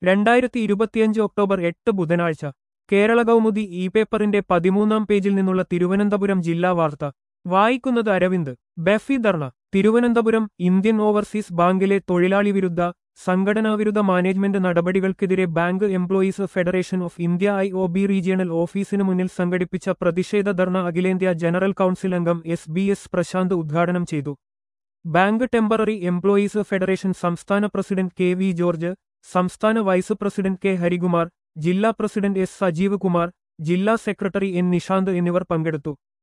രണ്ടായിരത്തി ഇരുപത്തിയഞ്ച് ഒക്ടോബർ എട്ട് ബുധനാഴ്ച കേരള കൗമുദി ഇ പേപ്പറിന്റെ പതിമൂന്നാം പേജിൽ നിന്നുള്ള തിരുവനന്തപുരം ജില്ലാ വാർത്ത വായിക്കുന്നത് Aravind BEFI dharna Thiruvananthapuram Indian Overseas ബാങ്കിലെ തൊഴിലാളി വിരുദ്ധ സംഘടനാവിരുദ്ധ മാനേജ്മെന്റ് നടപടികൾക്കെതിരെ bank employees federation of India I O B regional ഓഫീസിനു മുന്നിൽ സംഘടിപ്പിച്ച പ്രതിഷേധ ധർണ അഖിലേന്ത്യാ ജനറൽ കൗൺസിൽ അംഗം എസ് ബി എസ് പ്രശാന്ത് ഉദ്ഘാടനം ചെയ്തു ബാങ്ക് ടെമ്പററി എംപ്ലോയീസ് ഫെഡറേഷൻ സംസ്ഥാന പ്രസിഡന്റ് കെ വി ജോർജ് സംസ്ഥാന വൈസ് പ്രസിഡന്റ് കെ ഹരികുമാർ ജില്ലാ പ്രസിഡന്റ് എസ് സജീവ് കുമാർ ജില്ലാ സെക്രട്ടറി എൻ നിഷാന്ത് എന്നിവർ പങ്കെടുത്തു